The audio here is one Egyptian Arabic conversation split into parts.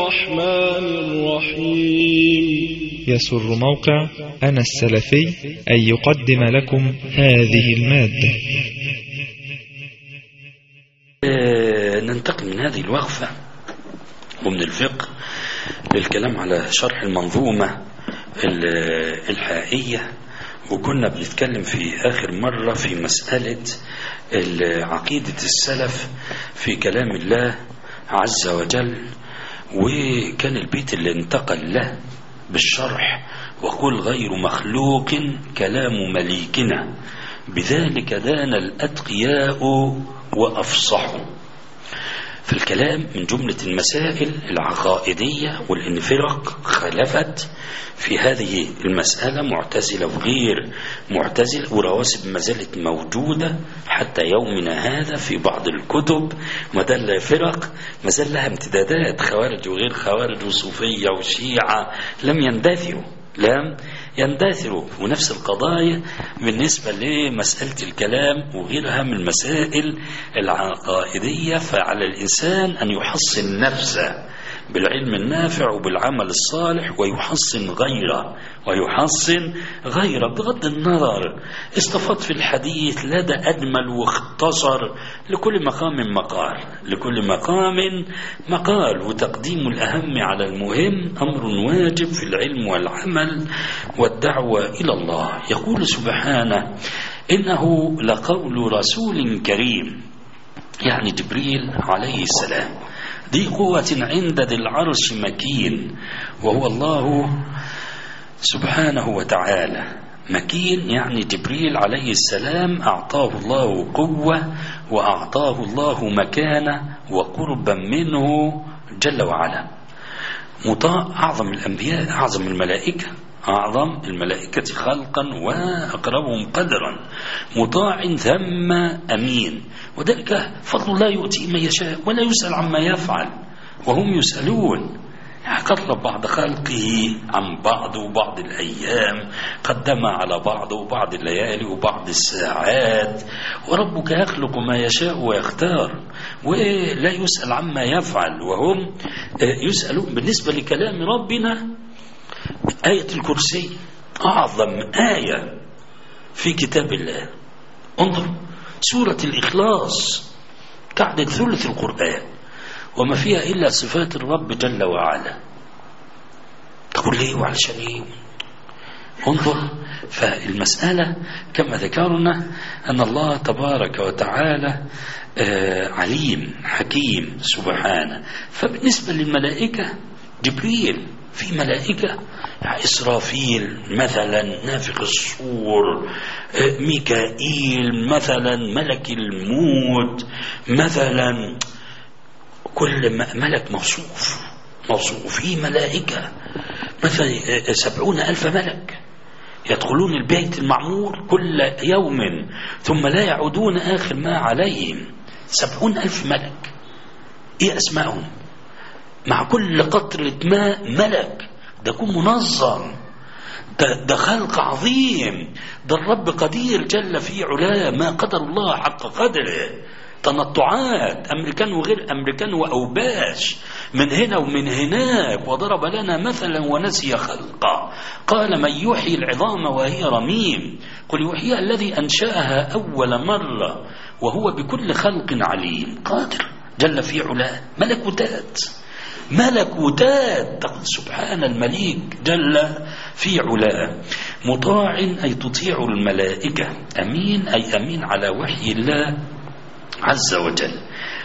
الرحمن الرحيم يسر موقع أنا السلفي أن يقدم لكم هذه المادة آه، ننتقل من هذه الوقفة ومن الفقه للكلام على شرح المنظومة ال- الحائية وكنا بنتكلم في آخر مرة في مسألة ال- عقيدة السلف في كلام الله عز وجل وكان البيت اللي انتقل له بالشرح وقل غير مخلوق كلام مليكنا بذلك دان الأتقياء وأفصحوا فالكلام من جملة المسائل العقائدية والإن فرق خالفت في هذه المسألة معتزلة وغير معتزلة ورواسب ما زالت موجودة حتى يومنا هذا في بعض الكتب ما دل فرق ما زال لها امتدادات خوارج وغير خوارج وصوفية وشيعة لم يندثروا لم يندثروا ونفس القضايا بالنسبة لمسألة الكلام وغيرها من المسائل العقائدية فعلى الإنسان أن يحصن نفسه بالعلم النافع وبالعمل الصالح ويحصن غيره ويحصن غيره بغض النظر استفاد في الحديث لدى أجمل واختصر لكل مقام مقال لكل مقام مقال وتقديم الأهم على المهم أمر واجب في العلم والعمل والدعوة إلى الله يقول سبحانه إنه لقول رسول كريم يعني جبريل عليه السلام ذي قوة عند ذي العرش مكين وهو الله سبحانه وتعالى مكين يعني جبريل عليه السلام أعطاه الله قوة وأعطاه الله مكانة وقربا منه جل وعلا مطاع أعظم الأنبياء أعظم الملائكة أعظم الملائكة خلقا وأقربهم قدرا مطاع ثم أمين وذلك فضل الله يؤتي من يشاء ولا يسأل عما يفعل وهم يسألون قرب بعض خلقه عن بعض وبعض الأيام قدم على بعض وبعض الليالي وبعض الساعات وربك يخلق ما يشاء ويختار ولا يسأل عما يفعل وهم يسألون بالنسبة لكلام ربنا آية الكرسي أعظم آية في كتاب الله انظر سورة الإخلاص تعدل ثلث القرآن وما فيها إلا صفات الرب جل وعلا تقول ليه وعلشان ايه انظر فالمسألة كما ذكرنا أن الله تبارك وتعالى آه عليم حكيم سبحانه فبالنسبة للملائكة جبريل في ملائكة إسرافيل مثلا نافخ الصور ميكائيل مثلا ملك الموت مثلا كل ملك موصوف موصوف في ملائكة مثلا سبعون ألف ملك يدخلون البيت المعمور كل يوم ثم لا يعودون آخر ما عليهم سبعون ألف ملك إيه أسمائهم مع كل قطرة ماء ملك ده يكون منظم ده, ده خلق عظيم ده الرب قدير جل في علاه ما قدر الله حق قدره تنطعات أمريكان وغير أمريكان وأوباش من هنا ومن هناك وضرب لنا مثلا ونسي خلقه قال من يحيي العظام وهي رميم قل يحييها الذي أنشأها أول مرة وهو بكل خلق عليم قادر جل في علاه ملكوتات ملكوتات سبحان المليك جل في علاه مطاع أي تطيع الملائكة أمين أي أمين على وحي الله عز وجل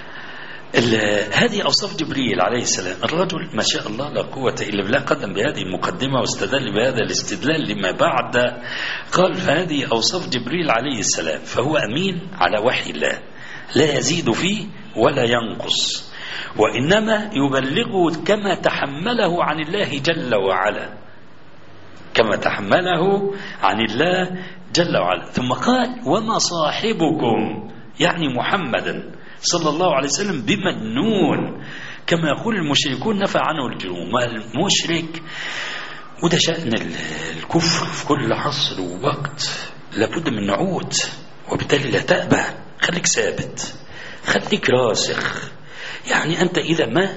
هذه أوصاف جبريل عليه السلام الرجل ما شاء الله لا قوة إلا بالله قدم بهذه المقدمة واستدل بهذا الاستدلال لما بعد قال فهذه أوصاف جبريل عليه السلام فهو أمين على وحي الله لا يزيد فيه ولا ينقص وإنما يبلغه كما تحمله عن الله جل وعلا كما تحمله عن الله جل وعلا ثم قال وما صاحبكم يعني محمدا صلى الله عليه وسلم بمجنون كما يقول المشركون نفى عنه الجنون ما المشرك وده شأن الكفر في كل عصر ووقت لابد من نعود وبالتالي لا تأبه خليك ثابت خليك راسخ يعني أنت إذا ما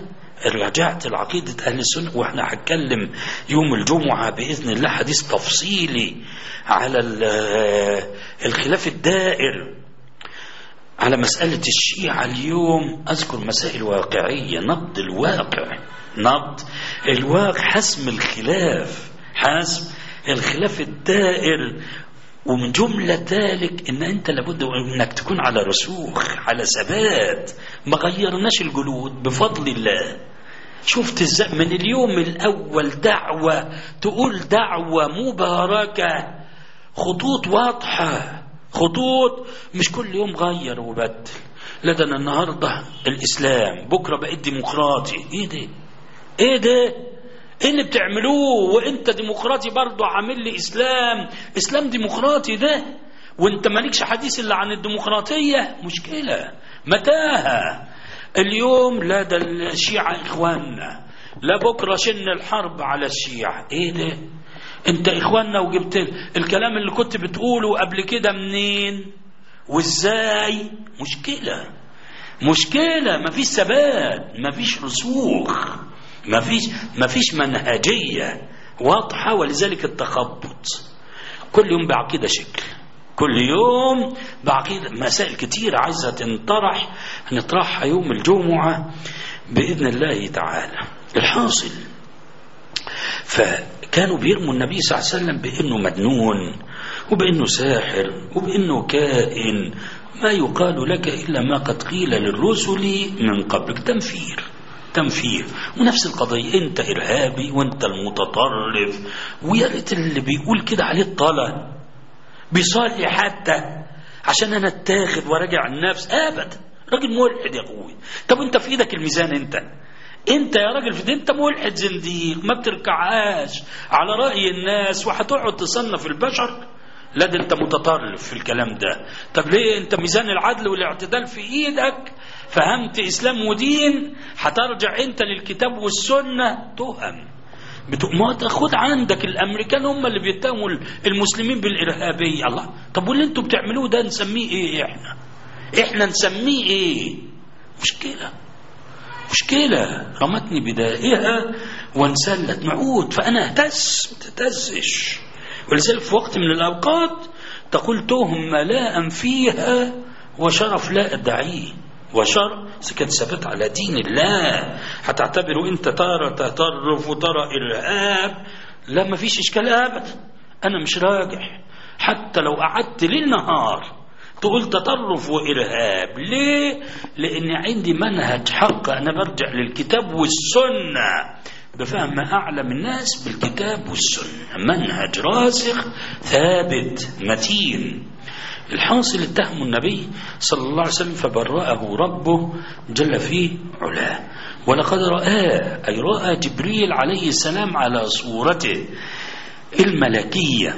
رجعت لعقيدة أهل السنة وإحنا هنتكلم يوم الجمعة بإذن الله حديث تفصيلي على الخلاف الدائر على مسألة الشيعة اليوم أذكر مسائل واقعية نبض الواقع نبض الواقع حسم الخلاف حسم الخلاف الدائر ومن جملة ذلك ان انت لابد انك تكون على رسوخ على ثبات ما غيرناش الجلود بفضل الله شفت ازاي من اليوم الاول دعوة تقول دعوة مباركة خطوط واضحة خطوط مش كل يوم غير وبدل لدنا النهاردة الاسلام بكرة بقيت ديمقراطي ايه ده ايه ده ايه اللي بتعملوه وانت ديمقراطي برضه عامل لي اسلام اسلام ديمقراطي ده وانت مالكش حديث الا عن الديمقراطيه مشكله متاهه اليوم لا ده الشيعه اخواننا لا بكره شن الحرب على الشيعه ايه ده انت اخواننا وجبت الكلام اللي كنت بتقوله قبل كده منين وازاي مشكله مشكله مفيش ثبات مفيش رسوخ ما فيش ما فيش منهجية واضحة ولذلك التخبط كل يوم بعقيدة شكل كل يوم بعقيدة مسائل كتير عايزة تنطرح هنطرحها يوم الجمعة بإذن الله تعالى الحاصل فكانوا بيرموا النبي صلى الله عليه وسلم بأنه مجنون وبأنه ساحر وبأنه كائن ما يقال لك إلا ما قد قيل للرسل من قبلك تنفير تنفير ونفس القضية انت ارهابي وانت المتطرف ويا ريت اللي بيقول كده عليه الطلب بيصلي حتى عشان انا اتاخد وراجع النفس ابدا راجل ملحد يا اخوي طب انت في ايدك الميزان انت انت يا راجل في انت ملحد زنديق ما بتركعهاش على راي الناس وهتقعد تصنف البشر لا ده انت متطرف في الكلام ده طب ليه انت ميزان العدل والاعتدال في ايدك فهمت اسلام ودين هترجع انت للكتاب والسنه تهم ما تاخد عندك الامريكان هم اللي بيتهموا المسلمين بالارهابيه الله طب واللي انتوا بتعملوه ده نسميه ايه احنا احنا نسميه ايه مشكله مشكلة رمتني بدائها وانسلت معود فأنا اهتز ما تهتزش ولذلك في وقت من الأوقات تقول تهم لا فيها وشرف لا أدعيه وشر كان ثابت على دين الله هتعتبره انت ترى تطرف وترى ارهاب لا ما فيش اشكال ابدا انا مش راجح حتى لو قعدت ليل نهار تقول تطرف وارهاب ليه لان عندي منهج حق انا برجع للكتاب والسنه بفهم ما اعلم الناس بالكتاب والسنه منهج راسخ ثابت متين الحاصل اتهم النبي صلى الله عليه وسلم فبرأه ربه جل في علاه ولقد رآه أي رأى جبريل عليه السلام على صورته الملكية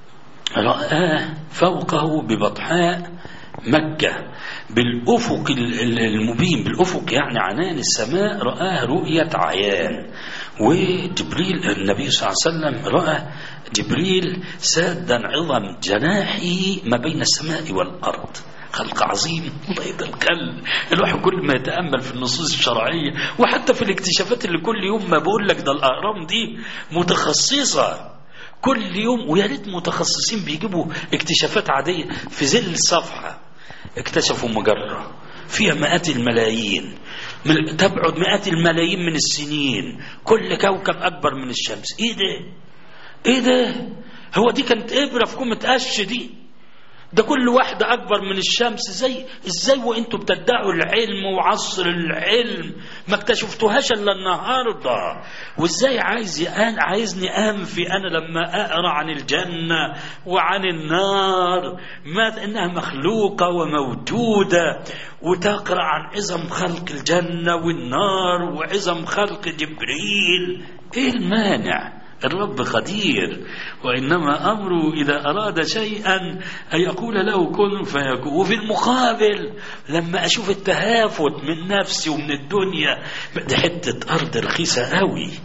رآه فوقه ببطحاء مكة بالأفق المبين بالأفق يعني عنان السماء رآه رؤية عيان وجبريل النبي صلى الله عليه وسلم رأى جبريل سادا عظم جناحه ما بين السماء والأرض خلق عظيم الله يتقل الواحد كل ما يتأمل في النصوص الشرعية وحتى في الاكتشافات اللي كل يوم ما بقول لك ده الأهرام دي متخصصة كل يوم ويا ريت متخصصين بيجيبوا اكتشافات عادية في ظل الصفحة اكتشفوا مجرة فيها مئات الملايين من تبعد مئات الملايين من السنين كل كوكب أكبر من الشمس ايه ده ايه ده هو دي كانت ابرة في كومة قش دي ده كل واحدة أكبر من الشمس زي إزاي وأنتوا بتدعوا العلم وعصر العلم ما اكتشفتوهاش إلا النهاردة وإزاي عايز أنا عايزني أنفي أنا لما أقرأ عن الجنة وعن النار ما إنها مخلوقة وموجودة وتقرأ عن عظم خلق الجنة والنار وعظم خلق جبريل إيه المانع الرب قدير وإنما أمره إذا أراد شيئا أن يقول له كن فيكون وفي المقابل لما أشوف التهافت من نفسي ومن الدنيا دي حتة أرض رخيصة قوي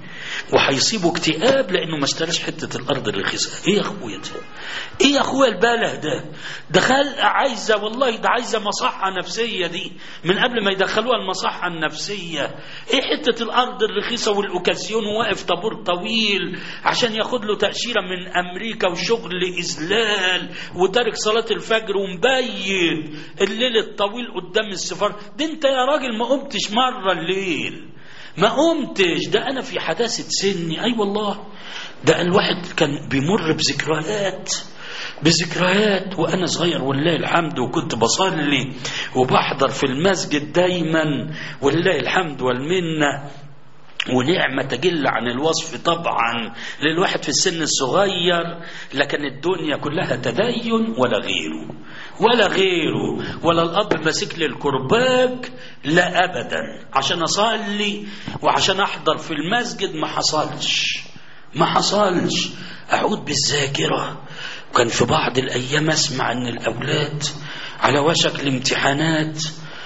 وهيصيبه اكتئاب لانه ما اشتراش حته الارض الرخيصه ايه يا اخويا ده ايه يا اخويا الباله ده ده خلق عايزه والله ده عايزه مصحه نفسيه دي من قبل ما يدخلوها المصحه النفسيه ايه حته الارض الرخيصه والاوكازيون واقف طابور طويل عشان ياخد له تاشيره من امريكا وشغل اذلال وتارك صلاه الفجر ومبين الليل الطويل قدام السفاره ده انت يا راجل ما قمتش مره الليل ما قمتش ده انا في حداثه سني اي أيوة والله ده الواحد كان بيمر بذكريات بذكريات وانا صغير ولله الحمد وكنت بصلي وبحضر في المسجد دايما ولله الحمد والمنه ونعمة تجل عن الوصف طبعا للواحد في السن الصغير لكن الدنيا كلها تدين ولا غيره ولا غيره ولا الأب ماسك لي الكرباج لا أبدا عشان أصلي وعشان أحضر في المسجد ما حصلش ما حصلش أعود بالذاكرة وكان في بعض الأيام أسمع أن الأولاد على وشك الامتحانات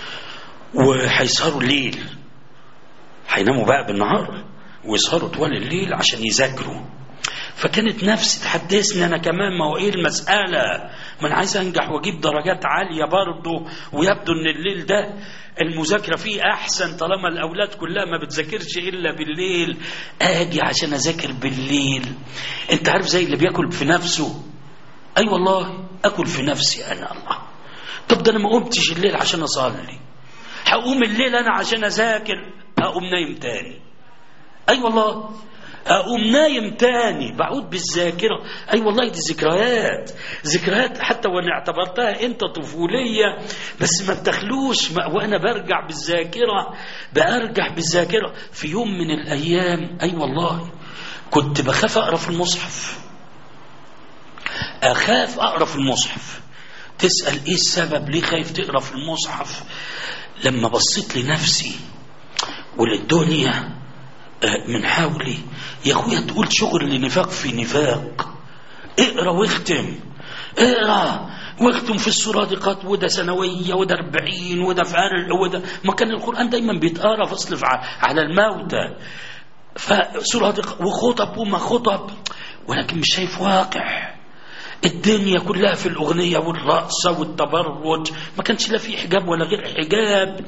وهيسهروا الليل هيناموا بقى بالنهار ويسهروا طوال الليل عشان يذاكروا فكانت نفسي تحدثني انا كمان ما هو ايه المساله ما انا عايز انجح واجيب درجات عاليه برضه ويبدو ان الليل ده المذاكره فيه احسن طالما الاولاد كلها ما بتذاكرش الا بالليل اجي عشان اذاكر بالليل انت عارف زي اللي بياكل في نفسه اي أيوة والله اكل في نفسي انا الله طب ده انا ما قمتش الليل عشان اصلي هقوم الليل انا عشان اذاكر اقوم نايم تاني اي أيوة والله اقوم نايم تاني بعود بالذاكره اي أيوة والله دي ذكريات ذكريات حتى وانا اعتبرتها انت طفوليه بس ما بتخلوش ما وانا برجع بالذاكره برجع بالذاكره في يوم من الايام اي أيوة والله كنت بخاف اقرا في المصحف اخاف اقرا في المصحف تسال ايه السبب ليه خايف تقرا في المصحف لما بصيت لنفسي وللدنيا من حولي يا اخويا تقول شغل لنفاق في نفاق اقرا واختم اقرا واختم في السرادقات وده سنوية وده أربعين وده فعل وده ما كان القرآن دايما بيتقرا فصل على الموتى فسرادق وخطب وما خطب ولكن مش شايف واقع الدنيا كلها في الأغنية والرقصة والتبرج ما كانش لا في حجاب ولا غير حجاب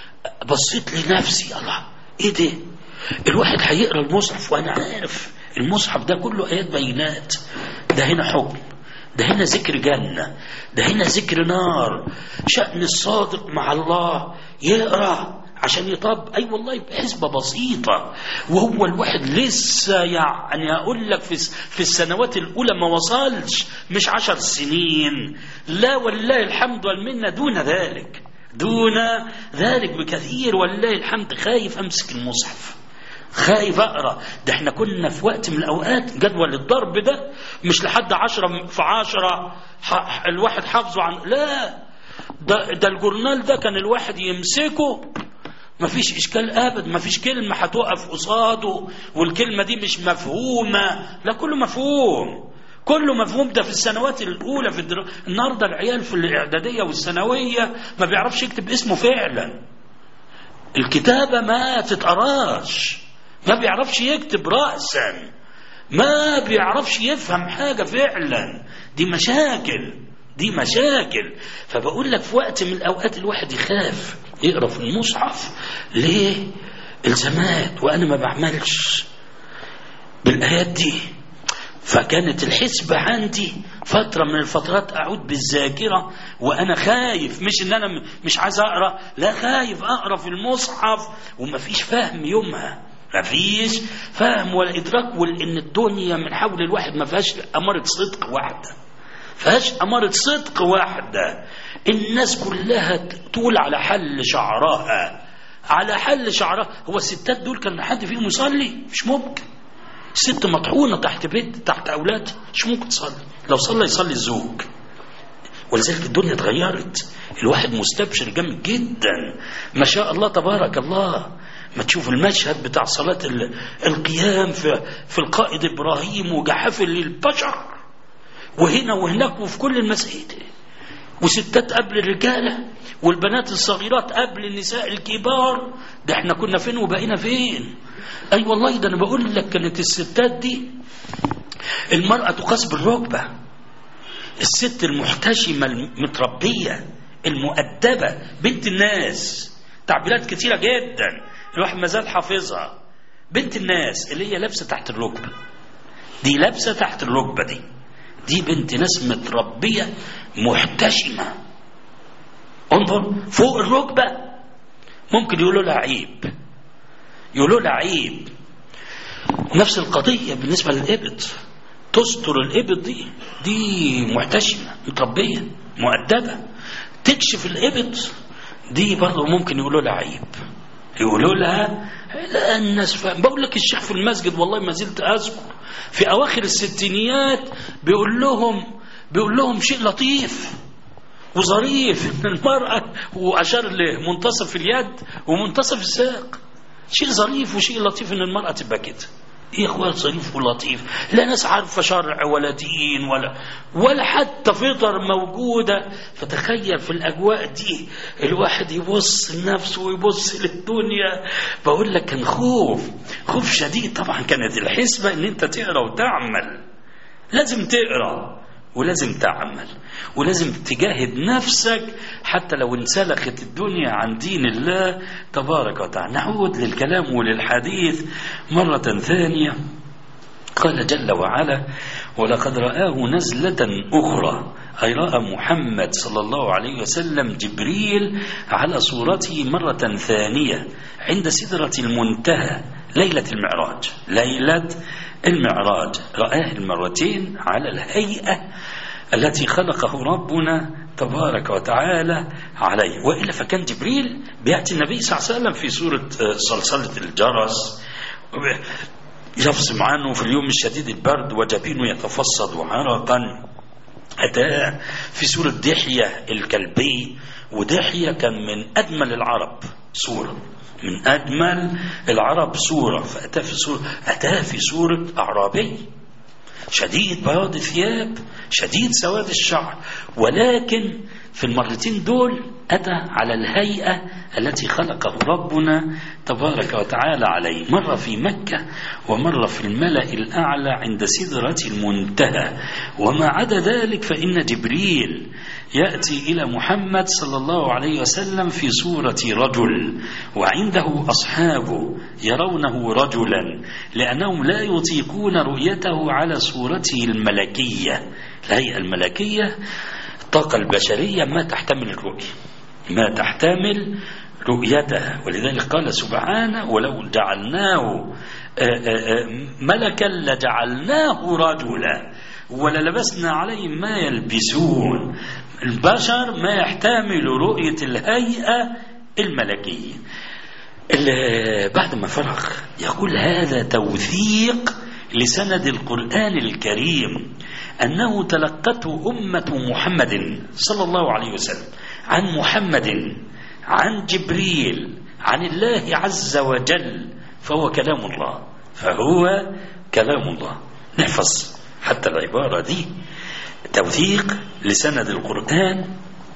بصيت لنفسي الله ايه ده الواحد هيقرا المصحف وانا عارف المصحف ده كله ايات بينات ده هنا حكم ده هنا ذكر جنة ده هنا ذكر نار شأن الصادق مع الله يقرأ عشان يطب أي أيوة والله بحسبة بسيطة وهو الواحد لسه يعني أقول لك في, في السنوات الأولى ما وصلش مش عشر سنين لا والله الحمد والمنة دون ذلك دون ذلك بكثير والله الحمد خايف أمسك المصحف خايف اقرا ده احنا كنا في وقت من الاوقات جدول الضرب ده مش لحد عشرة في عشرة الواحد حافظه عن لا ده, ده الجورنال ده كان الواحد يمسكه مفيش اشكال ابدا مفيش كلمه هتقف قصاده والكلمه دي مش مفهومه لا كله مفهوم كله مفهوم ده في السنوات الاولى في الدرا... النهارده العيال في الاعداديه والثانويه ما بيعرفش يكتب اسمه فعلا الكتابه ما تتقراش ما بيعرفش يكتب رأسا ما بيعرفش يفهم حاجة فعلا دي مشاكل دي مشاكل فبقول لك في وقت من الأوقات الواحد يخاف يقرأ في المصحف ليه الزامات وأنا ما بعملش بالآيات دي فكانت الحسبة عندي فترة من الفترات أعود بالذاكرة وأنا خايف مش إن أنا مش عايز أقرأ لا خايف أقرأ في المصحف ومفيش فهم يومها مفيش فهم ولا إدراك وإن الدنيا من حول الواحد ما فيهاش أمارة صدق واحدة فيهاش أمارة صدق واحدة الناس كلها تقول على حل شعرها على حل شعرها هو الستات دول كان حد فيهم يصلي مش ممكن ست مطحونة تحت بيت تحت أولاد مش ممكن تصلي لو صلى يصلي الزوج ولذلك الدنيا اتغيرت الواحد مستبشر جامد جدا ما شاء الله تبارك الله ما تشوف المشهد بتاع صلاة القيام في, في القائد إبراهيم وجحافل للبشر وهنا وهناك وفي كل المساجد وستات قبل الرجالة والبنات الصغيرات قبل النساء الكبار ده احنا كنا فين وبقينا فين اي أيوة والله ده انا بقول لك كانت الستات دي المرأة تقاس بالركبة الست المحتشمة المتربية المؤدبة بنت الناس تعبيرات كثيرة جدا الواحد ما زال حافظها بنت الناس اللي هي لابسة تحت الركبة دي لابسة تحت الركبة دي دي بنت ناس متربية محتشمة انظر فوق الركبة ممكن يقولوا لها عيب يقولوا لها عيب نفس القضية بالنسبة للإبط تستر الإبط دي دي محتشمة متربية مؤدبة تكشف الإبط دي برضه ممكن يقولوا لها عيب يقولوا لها لا الناس فاهم بقول لك الشيخ في المسجد والله ما زلت أذكر في أواخر الستينيات بيقول لهم بيقول لهم شيء لطيف وظريف المرأة وأشار لمنتصف اليد ومنتصف الساق شيء ظريف وشيء لطيف إن المرأة تبقى كده ايه اخوان ظريف ولطيف لا ناس عارفه شرع ولا دين ولا ولا حتى فطر موجوده فتخيل في الاجواء دي الواحد يبص لنفسه ويبص للدنيا بقول لك كان خوف خوف شديد طبعا كانت الحسبه ان انت تقرا وتعمل لازم تقرا ولازم تعمل ولازم تجاهد نفسك حتى لو انسلخت الدنيا عن دين الله تبارك وتعالى نعود للكلام وللحديث مرة ثانية قال جل وعلا ولقد رآه نزلة أخرى أي رأى محمد صلى الله عليه وسلم جبريل على صورته مرة ثانية عند سدرة المنتهى ليلة المعراج ليلة المعراج رآه المرتين على الهيئة التي خلقه ربنا تبارك وتعالى عليه وإلا فكان جبريل بيأتي النبي صلى الله عليه وسلم في سورة صلصلة الجرس يفصم عنه في اليوم الشديد البرد وجبينه يتفصد عرقا أتى في سورة دحية الكلبي ودحية كان من أجمل العرب سورة من أجمل العرب سورة فأتى في سورة أتى في سورة أعرابي شديد بياض الثياب شديد سواد الشعر ولكن في المرتين دول أتى على الهيئة التي خلقه ربنا تبارك وتعالى عليه مرة في مكة ومرة في الملأ الأعلى عند سدرة المنتهى وما عدا ذلك فإن جبريل يأتي إلى محمد صلى الله عليه وسلم في صورة رجل وعنده أصحابه يرونه رجلا لأنهم لا يطيقون رؤيته على صورته الملكية الهيئة الملكية الطاقة البشرية ما تحتمل الرؤية ما تحتمل رؤيتها ولذلك قال سبحانه ولو جعلناه ملكا لجعلناه رجلا وللبسنا عليهم ما يلبسون البشر ما يحتمل رؤية الهيئة الملكية بعد ما فرغ يقول هذا توثيق لسند القرآن الكريم أنه تلقته أمة محمد صلى الله عليه وسلم عن محمد عن جبريل عن الله عز وجل فهو كلام الله فهو كلام الله نحفظ حتى العبارة دي توثيق لسند القرآن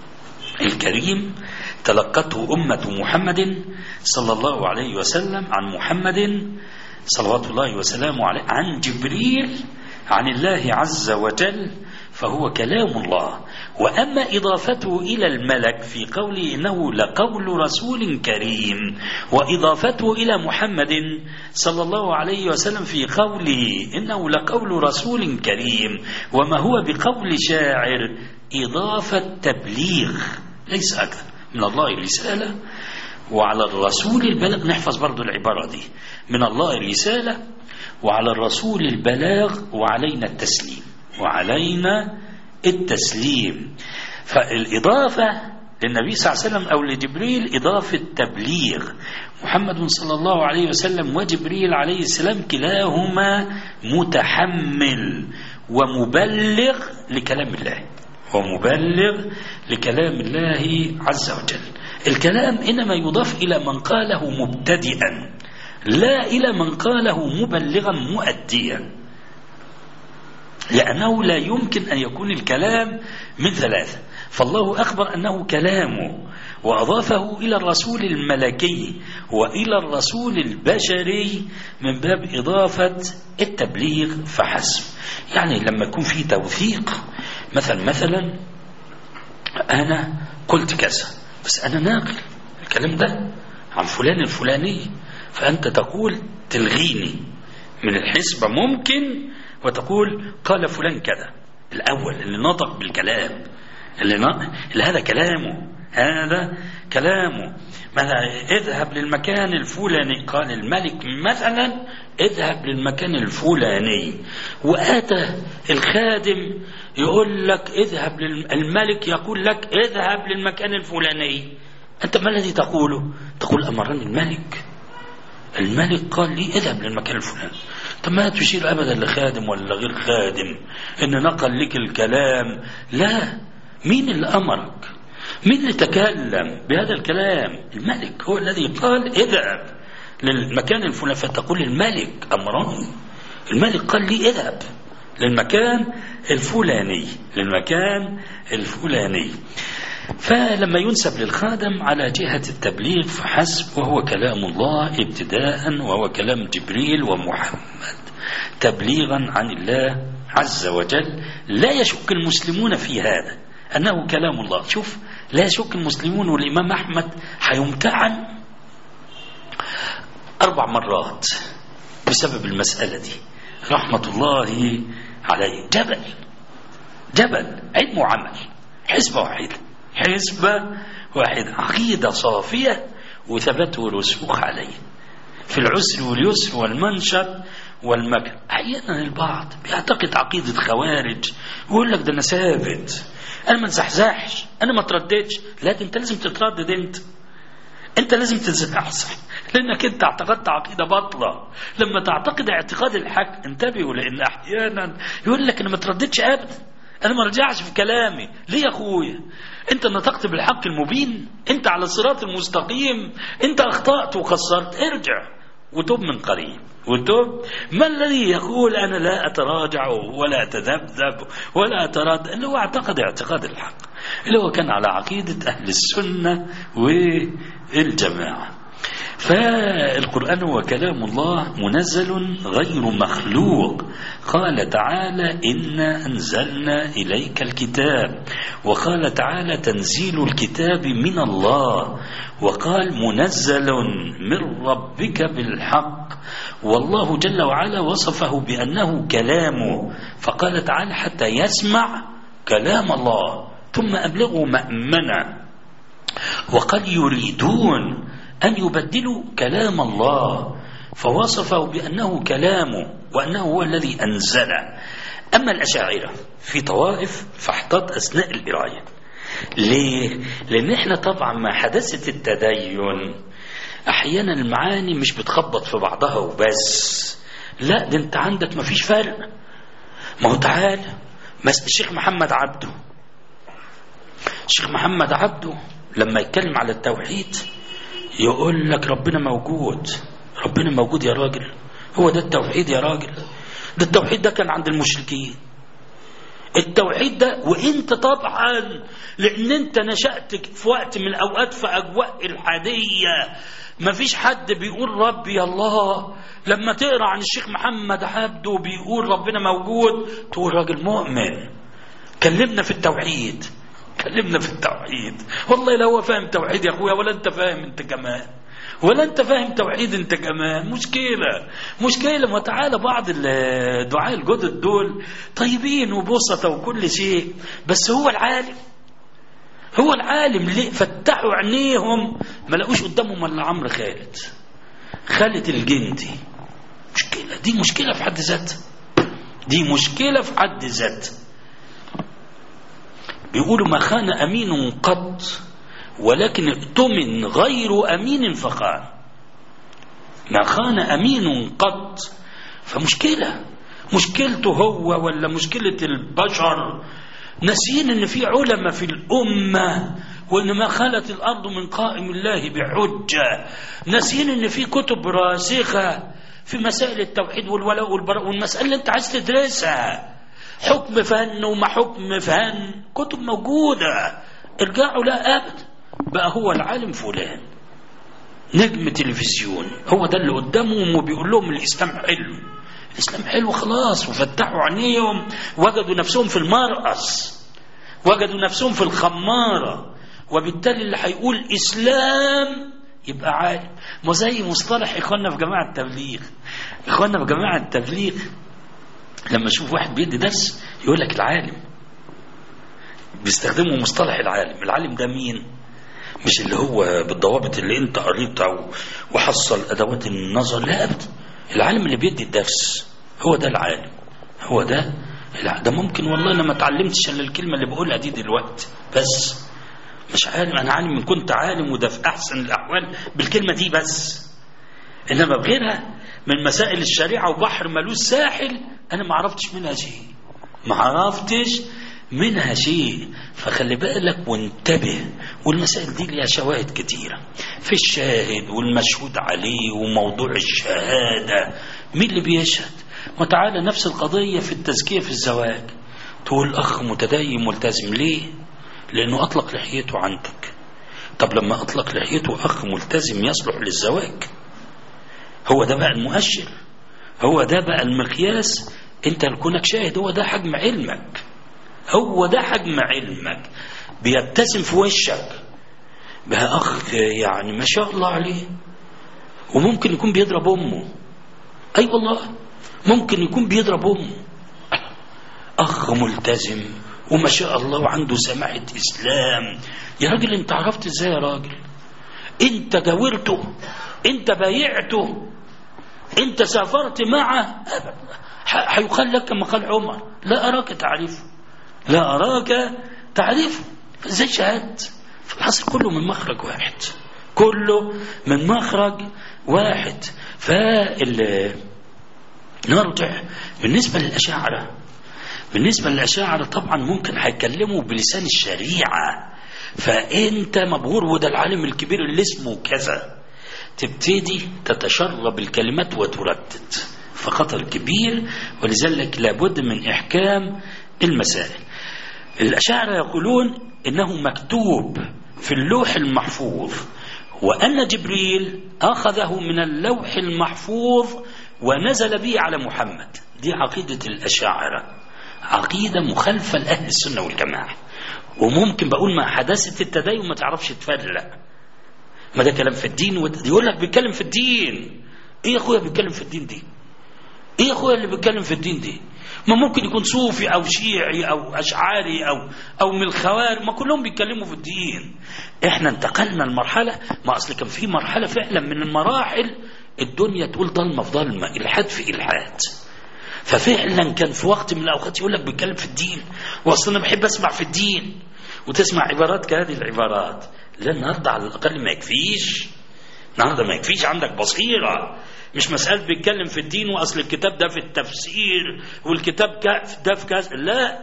الكريم تلقته أمة محمد صلى الله عليه وسلم عن محمد صلوات الله وسلامه عليه عن جبريل عن الله عز وجل فهو كلام الله وأما إضافته إلى الملك في قوله إنه لقول رسول كريم وإضافته إلى محمد صلى الله عليه وسلم في قوله إنه لقول رسول كريم وما هو بقول شاعر إضافة تبليغ ليس أكثر من الله الرسالة وعلى الرسول البلاغ نحفظ برضو العبارة دي من الله الرسالة وعلى الرسول البلاغ وعلينا التسليم وعلينا التسليم فالإضافة للنبي صلى الله عليه وسلم أو لجبريل إضافة تبليغ محمد صلى الله عليه وسلم وجبريل عليه السلام كلاهما متحمل ومبلغ لكلام الله ومبلغ لكلام الله عز وجل الكلام إنما يضاف إلى من قاله مبتدئا لا إلى من قاله مبلغا مؤديا لأنه لا يمكن أن يكون الكلام من ثلاثة فالله أخبر أنه كلامه وأضافه إلى الرسول الملكي وإلى الرسول البشري من باب إضافة التبليغ فحسب يعني لما يكون في توثيق مثلا مثلا أنا قلت كذا بس أنا ناقل الكلام ده عن فلان الفلاني فأنت تقول تلغيني من الحسبة ممكن وتقول قال فلان كذا الأول اللي نطق بالكلام اللي, ن... اللي هذا كلامه هذا كلامه مثلا اذهب للمكان الفلاني قال الملك مثلا اذهب للمكان الفلاني واتى الخادم يقول لك اذهب للملك يقول لك اذهب للمكان الفلاني انت ما الذي تقوله تقول امرني الملك الملك قال لي اذهب للمكان الفلاني طب ما تشير ابدا لخادم ولا غير خادم ان نقل لك الكلام لا مين اللي امرك مين اللي تكلم بهذا الكلام الملك هو الذي قال اذهب للمكان الفلاني فتقول الملك امرني الملك قال لي اذهب للمكان الفلاني للمكان الفلاني فلما ينسب للخادم على جهة التبليغ فحسب وهو كلام الله ابتداء وهو كلام جبريل ومحمد تبليغا عن الله عز وجل لا يشك المسلمون في هذا أنه كلام الله شوف لا يشك المسلمون والإمام أحمد حيمتعن أربع مرات بسبب المسألة دي رحمة الله عليه جبل جبل علم وعمل حزبة واحدة حزبة واحدة عقيدة صافية وثبات ورسوخ عليه في العسر واليسر والمنشط والمكر أحيانا البعض بيعتقد عقيدة خوارج ويقول لك ده أنا ثابت أنا ما انزحزحش أنا ما ترددش لا أنت لازم تتردد أنت أنت لازم تتزحزح لأنك أنت اعتقدت عقيدة باطلة لما تعتقد اعتقاد الحق انتبهوا لأن أحيانا يقول لك أنا ما ترددش أبدا أنا ما رجعش في كلامي ليه يا أخويا أنت نطقت بالحق المبين أنت على الصراط المستقيم أنت أخطأت وقصرت ارجع وتوب من قريب وتوب ما الذي يقول أنا لا أتراجع ولا أتذبذب ولا أتردد اللي هو اعتقد اعتقاد الحق اللي هو كان على عقيدة أهل السنة والجماعة فالقرآن هو كلام الله منزل غير مخلوق قال تعالى إنا أنزلنا إليك الكتاب وقال تعالى تنزيل الكتاب من الله وقال منزل من ربك بالحق والله جل وعلا وصفه بأنه كلامه فقال تعالى حتى يسمع كلام الله ثم أبلغه مأمنا وقد يريدون أن يبدلوا كلام الله فوصفه بأنه كلامه وأنه هو الذي أنزله أما الأشاعرة في طوائف فاحتاط أثناء القراية ليه؟ لأن احنا طبعا مع حداثة التدين أحيانا المعاني مش بتخبط في بعضها وبس لا ده انت عندك مفيش فرق ما هو تعالى الشيخ محمد عبده الشيخ محمد عبده لما يتكلم على التوحيد يقول لك ربنا موجود ربنا موجود يا راجل هو ده التوحيد يا راجل ده التوحيد ده كان عند المشركين التوحيد ده وانت طبعا لان انت نشأت في وقت من الاوقات في اجواء الحادية ما فيش حد بيقول ربي الله لما تقرا عن الشيخ محمد عبده بيقول ربنا موجود تقول راجل مؤمن كلمنا في التوحيد كلمنا في التوحيد والله لا هو فاهم توحيد يا اخويا ولا انت فاهم انت كمان ولا انت فاهم توحيد انت كمان مشكلة مشكلة ما تعالى بعض الدعاء الجدد دول طيبين وبسطة وكل شيء بس هو العالم هو العالم ليه فتحوا عينيهم ما لقوش قدامهم الا عمرو خالد خالد الجندي مشكلة دي مشكلة في حد ذاتها دي مشكلة في حد ذاتها بيقولوا ما خان أمين قط ولكن ائتمن غير أمين فخان ما خان أمين قط فمشكلة مشكلته هو ولا مشكلة البشر ناسيين ان في علماء في الأمة وان ما خلت الأرض من قائم الله بحجة ناسيين ان في كتب راسخة في مسائل التوحيد والولاء والبراء والمسألة اللي انت عايز تدرسها حكم فن وما حكم فن كتب موجودة ارجعوا لا أبدا بقى هو العالم فلان نجم تلفزيون هو ده اللي قدامهم وبيقول لهم الإسلام حلو الإسلام حلو خلاص وفتحوا عينيهم وجدوا نفسهم في المرقص وجدوا نفسهم في الخمارة وبالتالي اللي هيقول إسلام يبقى عالم ما زي مصطلح إخواننا في جماعة التبليغ إخواننا في جماعة التبليغ لما اشوف واحد بيدي درس يقول لك العالم بيستخدموا مصطلح العالم العالم ده مين مش اللي هو بالضوابط اللي انت قريتها وحصل ادوات النظر لا ابدا العالم اللي بيدي الدرس هو ده العالم هو ده الع- ده ممكن والله انا ما اتعلمتش الا الكلمه اللي بقولها دي دلوقتي بس مش عالم انا عالم ان كنت عالم وده في احسن الاحوال بالكلمه دي بس انما بغيرها من مسائل الشريعه وبحر ملوش ساحل انا ما عرفتش منها شيء ما عرفتش منها شيء فخلي بالك وانتبه والمسائل دي ليها شواهد كتيرة في الشاهد والمشهود عليه وموضوع الشهادة مين اللي بيشهد وتعالى نفس القضية في التزكية في الزواج تقول أخ متدين ملتزم ليه لأنه أطلق لحيته عندك طب لما أطلق لحيته أخ ملتزم يصلح للزواج هو ده بقى المؤشر هو ده بقى المقياس انت لكونك شاهد هو ده حجم علمك هو ده حجم علمك بيبتسم في وشك بقى اخ يعني ما شاء الله عليه وممكن يكون بيضرب امه اي أيوة والله ممكن يكون بيضرب امه اخ ملتزم وما شاء الله وعنده سماحه اسلام يا راجل انت عرفت ازاي يا راجل انت جاورته انت بايعته انت سافرت معه ح- هيقال لك كما قال عمر لا اراك تعرفه لا اراك تعرفه زي شهادت فالحصر كله من مخرج واحد كله من مخرج واحد فال نرجع بالنسبة للأشاعرة بالنسبة للأشاعرة طبعا ممكن هيتكلموا بلسان الشريعة فأنت مبهور وده العالم الكبير اللي اسمه كذا تبتدي تتشرب الكلمات وتردد فخطر كبير ولذلك لابد من إحكام المسائل الأشاعرة يقولون إنه مكتوب في اللوح المحفوظ وأن جبريل أخذه من اللوح المحفوظ ونزل به على محمد دي عقيدة الأشاعرة عقيدة مخالفة لأهل السنة والجماعة وممكن بقول مع حداثة التدين ما تعرفش تفرق ما ده كلام في الدين وده يقول لك بيتكلم في الدين ايه يا اخويا بيتكلم في الدين دي ايه يا اخويا اللي بيتكلم في الدين دي ما ممكن يكون صوفي او شيعي او اشعاري او او من الخوارج ما كلهم بيتكلموا في الدين احنا انتقلنا لمرحله ما اصل كان في مرحله فعلا من المراحل الدنيا تقول ضلمه في ضلمه الحاد في الحاد ففعلا كان في وقت من الاوقات يقول لك بيتكلم في الدين واصل انا بحب اسمع في الدين وتسمع عبارات كهذه العبارات لا النهارده على الاقل ما يكفيش النهارده ما يكفيش عندك بصيره مش مسألة بيتكلم في الدين وأصل الكتاب ده في التفسير والكتاب ده في كذا لا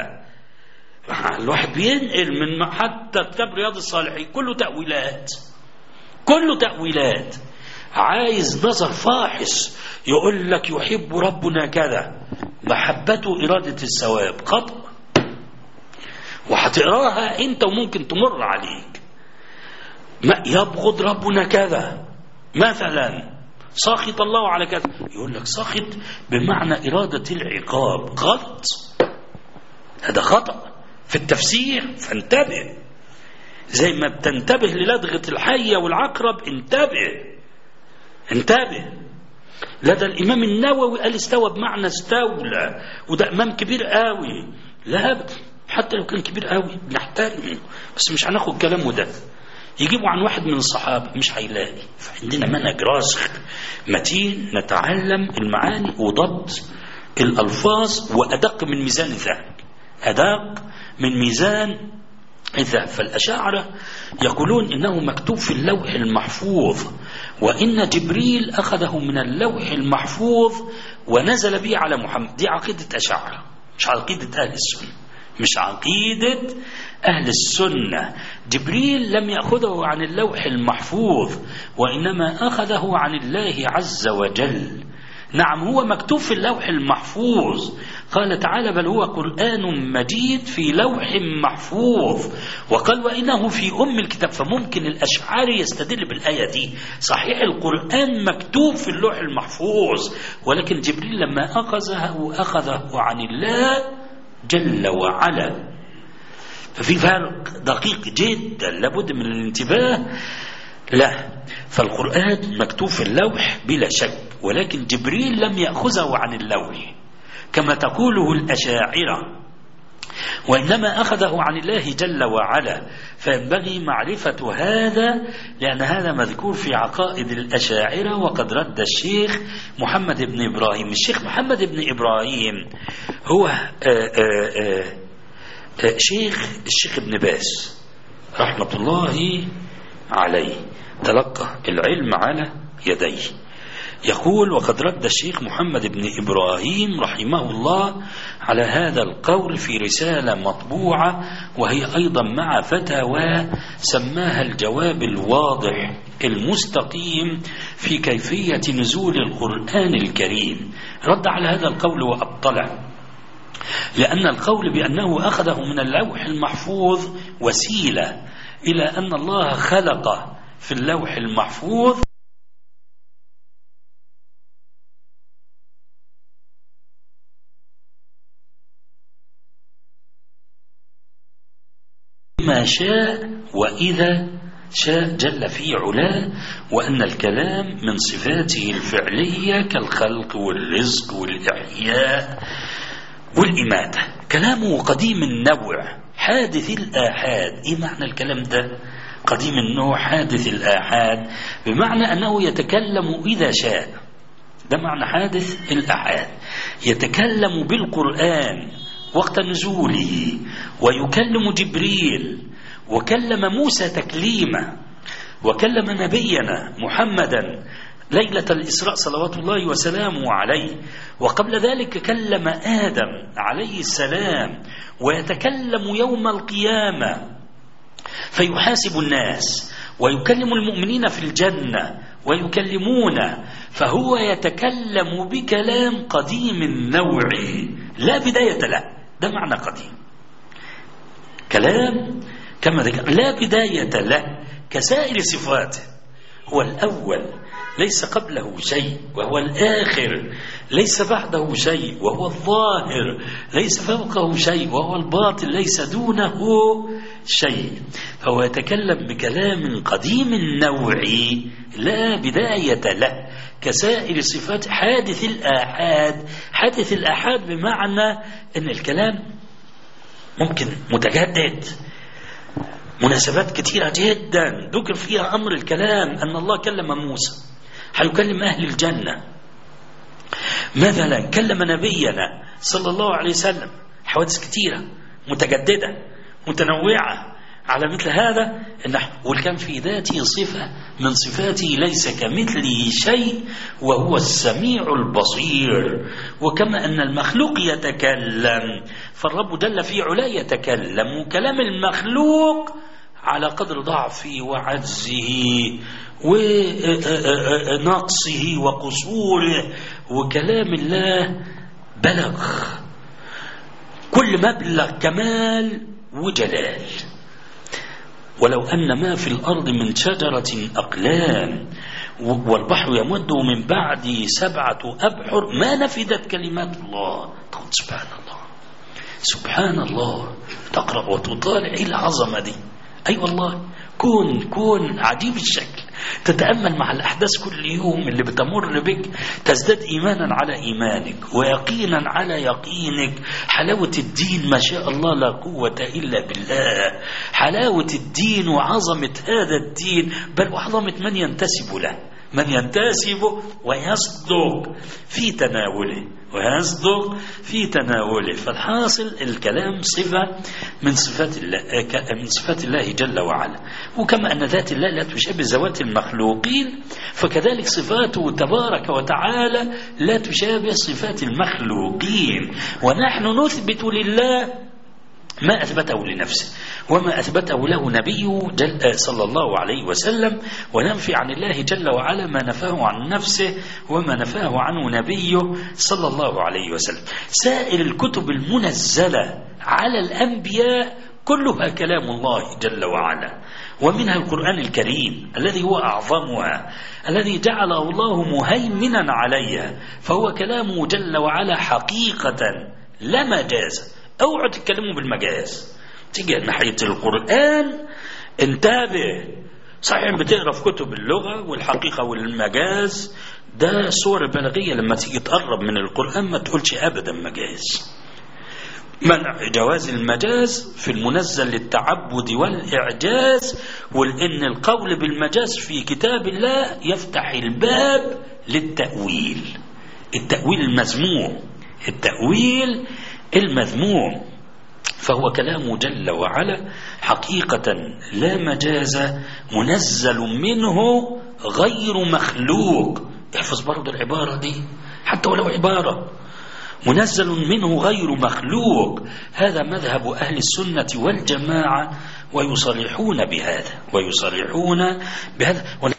الواحد بينقل من حتى كتاب رياض الصالحين كله تأويلات كله تأويلات عايز نظر فاحص يقول لك يحب ربنا كذا محبته إرادة الثواب خطأ وهتقراها انت وممكن تمر عليك ما يبغض ربنا كذا مثلا ساخط الله على كذا يقول لك ساخط بمعنى إرادة العقاب غلط هذا خطأ في التفسير فانتبه زي ما بتنتبه للدغة الحية والعقرب انتبه انتبه لدى الإمام النووي قال استوى بمعنى استولى وده إمام كبير قوي لا حتى لو كان كبير قوي نحترمه بس مش هناخد كلامه ده يجيبوا عن واحد من الصحابة مش هيلاقي فعندنا منهج راسخ متين نتعلم المعاني وضبط الألفاظ وأدق من ميزان الذهب أدق من ميزان الذهب فالأشاعرة يقولون إنه مكتوب في اللوح المحفوظ وإن جبريل أخذه من اللوح المحفوظ ونزل به على محمد دي عقيدة أشاعرة مش عقيدة أهل السنة مش عقيدة أهل السنة جبريل لم يأخذه عن اللوح المحفوظ وإنما أخذه عن الله عز وجل نعم هو مكتوب في اللوح المحفوظ قال تعالى بل هو قرآن مجيد في لوح محفوظ وقال وإنه في أم الكتاب فممكن الأشعاري يستدل بالآية دي صحيح القرآن مكتوب في اللوح المحفوظ ولكن جبريل لما أخذه أخذه عن الله جل وعلا ففي فرق دقيق جدا لابد من الانتباه لا فالقرآن مكتوب في اللوح بلا شك ولكن جبريل لم يأخذه عن اللوح كما تقوله الأشاعرة وإنما أخذه عن الله جل وعلا فينبغي معرفة هذا لأن هذا مذكور في عقائد الأشاعرة وقد رد الشيخ محمد بن إبراهيم الشيخ محمد بن إبراهيم هو آآ آآ شيخ الشيخ ابن باز رحمة الله عليه تلقى العلم على يديه يقول وقد رد الشيخ محمد بن إبراهيم رحمه الله على هذا القول في رسالة مطبوعة وهي أيضا مع فتاوى سماها الجواب الواضح المستقيم في كيفية نزول القرآن الكريم رد على هذا القول وأبطله لأن القول بأنه أخذه من اللوح المحفوظ وسيلة إلى أن الله خلق في اللوح المحفوظ ما شاء وإذا شاء جل في علاه وأن الكلام من صفاته الفعلية كالخلق والرزق والإحياء والإماتة كلامه قديم النوع حادث الآحاد إيه معنى الكلام ده قديم النوع حادث الآحاد بمعنى أنه يتكلم إذا شاء ده معنى حادث الآحاد يتكلم بالقرآن وقت نزوله ويكلم جبريل وكلم موسى تكليما وكلم نبينا محمدا ليلة الإسراء صلوات الله وسلامه عليه وقبل ذلك كلم آدم عليه السلام ويتكلم يوم القيامة فيحاسب الناس ويكلم المؤمنين في الجنة ويكلمون فهو يتكلم بكلام قديم النوع لا بداية له ده معنى قديم كلام كما ذكر لا بداية له كسائر صفاته هو الأول ليس قبله شيء وهو الآخر ليس بعده شيء وهو الظاهر ليس فوقه شيء وهو الباطن ليس دونه شيء فهو يتكلم بكلام قديم النوع لا بداية له كسائر صفات حادث الآحاد حادث الآحاد بمعنى أن الكلام ممكن متجدد مناسبات كثيرة جدا ذكر فيها أمر الكلام أن الله كلم موسى هيكلم أهل الجنة مثلا كلم نبينا صلى الله عليه وسلم حوادث كثيرة متجددة متنوعة على مثل هذا والكان في ذاته صفة من صفاته ليس كمثله شيء وهو السميع البصير وكما أن المخلوق يتكلم فالرب جل في علاه يتكلم وكلام المخلوق على قدر ضعفه وعجزه ونقصه وقصوره وكلام الله بلغ كل مبلغ كمال وجلال ولو أن ما في الأرض من شجرة أقلام والبحر يمد من بعد سبعة أبحر ما نفدت كلمات الله تقول سبحان الله سبحان الله تقرأ وتطالع إيه العظمة دي أي أيوة والله كون كون عجيب الشكل تتأمل مع الأحداث كل يوم اللي بتمر بك تزداد إيمانا على إيمانك ويقينا على يقينك حلاوة الدين ما شاء الله لا قوة إلا بالله حلاوة الدين وعظمة هذا الدين بل وعظمة من ينتسب له من ينتسب ويصدق في تناوله ويصدق في تناوله فالحاصل الكلام صفة من صفات الله من صفات الله جل وعلا وكما أن ذات الله لا تشابه ذوات المخلوقين فكذلك صفاته تبارك وتعالى لا تشابه صفات المخلوقين ونحن نثبت لله ما أثبته لنفسه وما أثبته له نبيه جل صلى الله عليه وسلم وننفي عن الله جل وعلا ما نفاه عن نفسه وما نفاه عنه نبيه صلى الله عليه وسلم سائر الكتب المنزلة على الأنبياء كلها كلام الله جل وعلا ومنها القرآن الكريم الذي هو أعظمها الذي جعله الله مهيمنا عليها فهو كلامه جل وعلا حقيقة لا مجاز اوعوا تتكلموا بالمجاز تيجي ناحية القرآن انتبه صحيح بتقرا في كتب اللغة والحقيقة والمجاز ده صور البلاغية لما تيجي تقرب من القرآن ما تقولش أبدا مجاز منع جواز المجاز في المنزل للتعبد والإعجاز ولأن القول بالمجاز في كتاب الله يفتح الباب للتأويل التأويل المذموم التأويل المذموم فهو كلامه جل وعلا حقيقة لا مجاز منزل منه غير مخلوق احفظ برضه العبارة دي حتى ولو عبارة منزل منه غير مخلوق هذا مذهب أهل السنة والجماعة ويصرحون بهذا ويصرحون بهذا